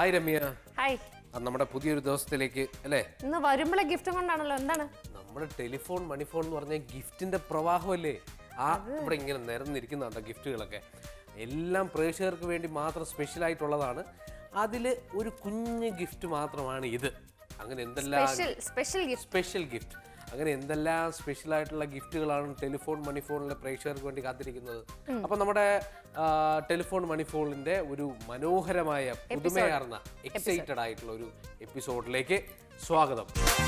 Hi Ramya hi ആ, നമ്മുടെ പുതിയൊരു ദിവസത്തിലേക്ക് അല്ലേ ഇന്ന് വരുമ്പോഴേ ഗിഫ്റ്റ് കൊണ്ടാണല്ലോ എന്താണ് നമ്മുടെ ടെലിഫോൺ മണിഫോൺ എന്ന് പറഞ്ഞ ഗിഫ്റ്റിന്റെ പ്രവാഹമല്ലേ ആ ഇവിടെ ഇങ്ങനെ നിരന്നിരിക്കുന്നുണ്ടോ ഗിഫ്റ്റുകളൊക്കെ എല്ലാം പ്രേക്ഷകർക്ക് വേണ്ടി മാത്രം സ്പെഷ്യൽ ആയിട്ടുള്ളതാണ് അതിൽ ഒരു കുഞ്ഞ് ഗിഫ്റ്റ് മാത്രമാണ് ഇത് അങ്ങനെ എന്തെല്ലാം special special gift special gift അങ്ങനെ എന്തെല്ലാം സ്പെഷ്യൽ ആയിട്ടുള്ള ഗിഫ്റ്റുകളാണ് ടെലിഫോൺ മണിഫോണിലെ പ്രേക്ഷകർക്ക് വേണ്ടി കാത്തിരിക്കുന്നത് അപ്പൊ നമ്മുടെ ആ, ടെലിഫോൺ മണിഫോണിന്റെ ഒരു മനോഹരമായ പുതുമയാർന്ന എക്സൈറ്റഡ് ആയിട്ടുള്ള ഒരു എപ്പിസോഡിലേക്ക് സ്വാഗതം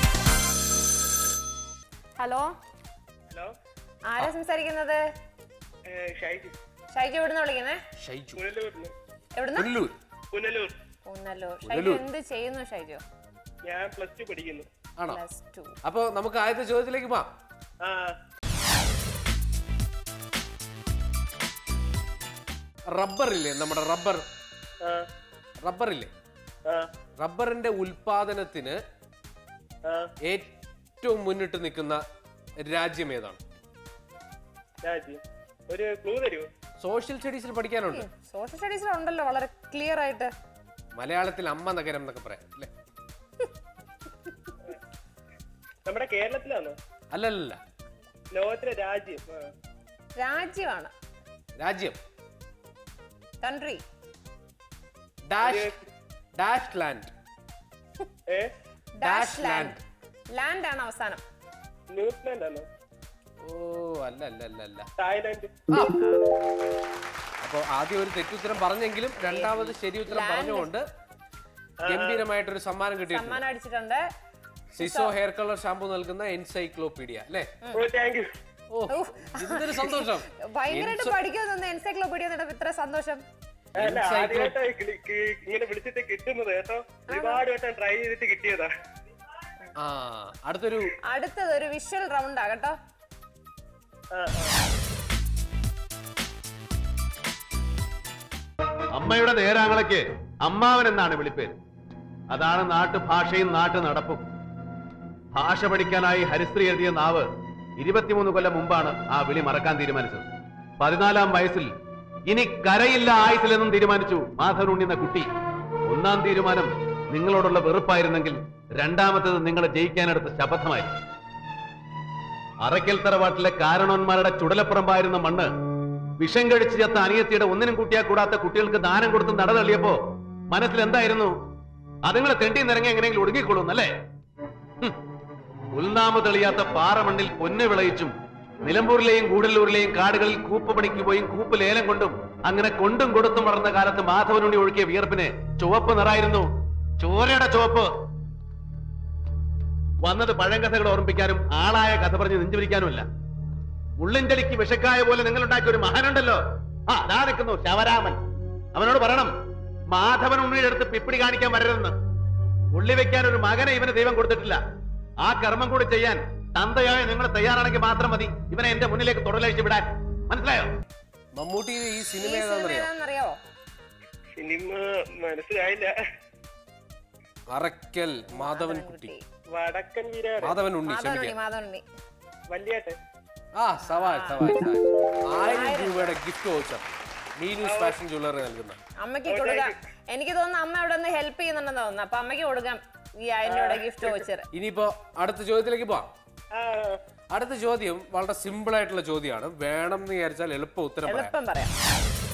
ഹലോ ഹലോ ആരാ സംസാരിക്കുന്നത് ഏ, ഷൈജു ഷൈജു എവിടുന്ന് വിളിക്കുന്നേ ഷൈജു പുനലൂരിന്ന് എവിടുന്ന് പുനലൂർ പുനലൂർ പൂന്നല്ലൂർ ഷൈജു എന്ത് ചെയ്യുന്നു ഷൈജു ഞാൻ പ്ലസ് ടു പഠിക്കുന്നു ആണോ പ്ലസ് ടു അപ്പൊ നമുക്ക് ആദ്യത്തെ ചോദ്യത്തിലേക്ക് പോവാം ആ റബ്ബർ ഇല്ലേ നമ്മുടെ റബ്ബർ ആ റബ്ബർ ഇല്ലേ ആ റബ്ബറിന്റെ ഉൽപാദനത്തിന് ആ ഏറ്റവും മുന്നിട്ട് നിൽക്കുന്ന രാജ്യം ഏതാണ് രാജി ഒരു ക്ലൂ തരുമോ സോഷ്യൽ സ്റ്റഡീസിൽ പഠിക്കാനുണ്ട് സോഷ്യൽ സ്റ്റഡീസിൽ ഉണ്ടല്ലോ വളരെ ക്ലിയർ ആയിട്ട് മലയാളത്തിൽ അമ്മ നഗരം എന്നൊക്കെ പറയാം അല്ലേ നമ്മുടെ കേരളത്തിലാണോ അല്ലല്ല ലോകത്തിലെ രാജ്യം ആ. രാജ്യമാണ് രാജ്യം country dash dash land A dash land land ആണ് അവസാനം ന്യൂസിലാൻഡ് ആണോ ഓ അല്ല അല്ല അല്ല അല്ല തായ്ലാന്റ് അപ്പൊ ആദ്യം ഒരു തെറ്റുത്തരം പറഞ്ഞെങ്കിലും രണ്ടാമത് ശരി ഉത്തരം പറഞ്ഞുകൊണ്ട് ഗംഭീരമായിട്ടൊരു സമ്മാനം കിട്ടിയിട്ടുണ്ട് സമ്മാനം അടിച്ചിട്ടുണ്ട് സിസോ ഹെയർ കളർ ഷാമ്പു നൽകുന്ന എൻസൈക്ലോപീഡിയ അല്ലേ ഓ താങ്ക് യു ഓ എന്തൊരു സന്തോഷം ഭയങ്കരമായിട്ട് പഠിക്കാൻ തന്നെ എൻസൈക്ലോപീഡിയ എന്നിട്ട് ഇത്ര സന്തോഷം അല്ല ആദ്യമായിട്ടായി കിളി- കി- ഇങ്ങനെ വിളിച്ചിട്ട് കിട്ടുന്നത് കേട്ടോ ഒരുപാട് വട്ടം ട്രൈ ചെയ്തിട്ട് കിട്ടിയതാ ആ അടുത്തൊരു അടുത്തത് ഒരു വിഷ്വൽ റൗണ്ട് ആകട്ടോ ആ ആ. അമ്മയുടെ നേരാങ്ങളയ്ക്ക് അമ്മാവൻ എന്നാണ് വിളിപ്പേര് അതാണ് നാട്ടുഭാഷയും നാട്ടു നടപ്പും ഭാഷ പഠിക്കാനായി ഹരിശ്രീ എഴുതിയ നാവ് ഇരുപത്തിമൂന്ന് കൊല്ലം മുമ്പാണ് ആ വിളി മറക്കാൻ തീരുമാനിച്ചത് പതിനാലാം വയസ്സിൽ ഇനി കരയില്ല ആയുസിലെന്നും തീരുമാനിച്ചു മാധവനുണ്ണി എന്ന കുട്ടി ഒന്നാം തീരുമാനം നിങ്ങളോടുള്ള വെറുപ്പായിരുന്നെങ്കിൽ രണ്ടാമത്തേത് നിങ്ങളെ ജയിക്കാനെടുത്ത ശപഥമായിരുന്നു അറയ്ക്കൽ തറവാട്ടിലെ കാരണവന്മാരുടെ ചുടലപ്പുറമ്പായിരുന്ന മണ്ണ് വിഷം കഴിച്ച് ചത്ത അനിയത്തിയുടെ ഒന്നിനും കൂട്ടിയാ കൂടാത്ത കുട്ടികൾക്ക് ദാനം കൊടുത്ത് നടതള്ളിയപ്പോ മനസ്സിൽ എന്തായിരുന്നു അതുങ്ങളെ തെണ്ടി നിറങ്ങി എങ്ങനെയെങ്കിലും ഒടുങ്ങിക്കൊള്ളും അല്ലേ ഹും. ഉൾനാമ തെളിയാത്ത പാറമണ്ണിൽ പൊന്ന് വിളയിച്ചും നിലമ്പൂരിലെയും ഗൂഡല്ലൂരിലെയും കാടുകളിൽ കൂപ്പ് പണിക്ക് പോയും കൂപ്പ് ലേലം കൊണ്ടും അങ്ങനെ കൊണ്ടും കൊടുത്തും വളർന്ന കാലത്ത് മാധവനുണ്ണി ഒഴുക്കിയ വിയർപ്പിന് ചുവപ്പ് നിറായിരുന്നു ചോരയുടെ ചുവപ്പ് വന്നത് പഴങ്കഥകൾ ഓർമ്മിപ്പിക്കാനും ആളായ കഥ പറഞ്ഞ് നെഞ്ചുപിരിക്കാനുമല്ല ഉള്ളിഞ്ചലിക്ക് വിഷക്കായ പോലെ നിങ്ങൾ ഉണ്ടാക്കിയ ഒരു മഹാനുണ്ടല്ലോ ആ ദാ നിൽക്കുന്നു ശവരാമൻ അവനോട് പറയണം മാധവൻ ഉണ്ണിയുടെ അടുത്ത് പിപ്പിടി കാണിക്കാൻ വരരുതെന്ന് ഉള്ളി വെക്കാൻ ഒരു മകനെ ഇവന് ദൈവം കൊടുത്തിട്ടില്ല ആ കർമ്മം കൂടി ചെയ്യാൻ തന്തയായ നിങ്ങൾ തയ്യാറാണെങ്കിൽ മാത്രം മതി ഇവനെ എന്റെ മുന്നിലേക്ക് തുടലഴിച്ച് വിടാൻ മനസ്സിലായോ മമ്മൂട്ടിയുടെ ഈ ഈ സിനിമ സിനിമ ഏതാണെന്നറിയോ ഏതാണെന്നറിയാവോ സിനിമ മനസ്സിലായില്ല അറക്കൽ മാധവൻകുട്ടി വടക്കൻ വീരാട് മാധവൻ ഉണ്ണി മാധവനുണ്ണി ക്ഷമിക്കാം മാധവനുണ്ണി വല്യേട്ടൻ ആ സവാൾ സവാൾ സവാൾ. ആയിരം രൂപയുടെ gift voucher Meenu's fashion jewellery നൽകുന്ന അമ്മയ്ക്ക് കൊടുക്കാം എനിക്ക് തോന്നുന്നു അമ്മ അവിടെ ഒന്ന് ഹെൽപ്പ് ചെയ്യുന്നുണ്ടെന്ന് തോന്നുന്നു അപ്പൊ അമ്മയ്ക്ക് കൊടുക്കാം ഈ ആയിരം രൂപയുടെ ഗിഫ്റ്റ് വോച്ചർ ഇനിയിപ്പോ അടുത്ത ചോദ്യത്തിലേക്ക് പോവാം ആ അടുത്ത ചോദ്യം വളരെ സിമ്പിൾ ആയിട്ടുള്ള ചോദ്യമാണ് വേണം എന്ന് വിചാരിച്ചാൽ എളുപ്പം ഉത്തരം പറയാം എളുപ്പം പറയാം